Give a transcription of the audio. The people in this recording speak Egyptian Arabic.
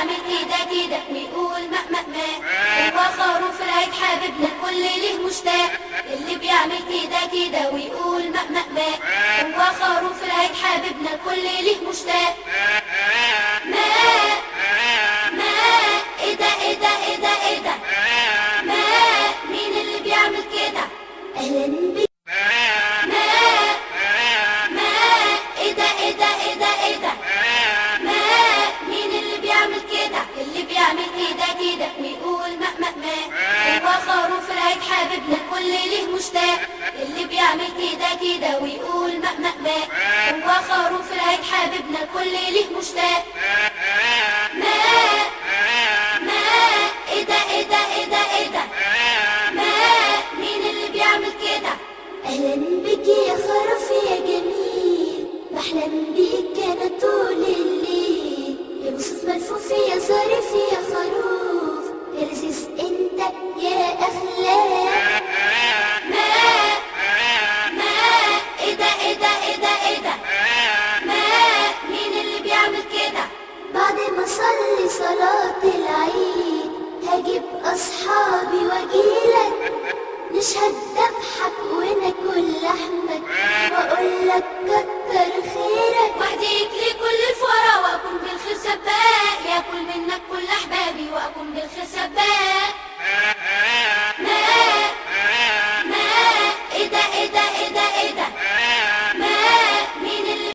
بيعمل كده كده ويقول ما ما ما هو خروف العيد حبيبنا الكل ليه مشتاق اللي بيعمل كده كده ويقول ما ما ما هو خروف العيد حبيبنا الكل ليه مشتاق ما ما ايه ده ايه ده ايه ده ايه ده ما مين اللي بيعمل كده اهلا بيك ما ما ايه ده ايه ده ايه ده ايه ده ما مين اللي بيعمل كده اللي بيعمل كده كده ويقول ما ما ما هو خروف العيد حبيبنا الكل ليه مشتاق اللي بيعمل كده كده ويقول ما ما ما هو خروف العيد حبيبنا الكل ليه مشتاق ما ما ايه ده ايه ده ايه ده ايه ده ما مين اللي بيعمل كده اهلا بك يا خروف يا جميل بحلم بيك انا طول الليل يا مصوف ملفوف يا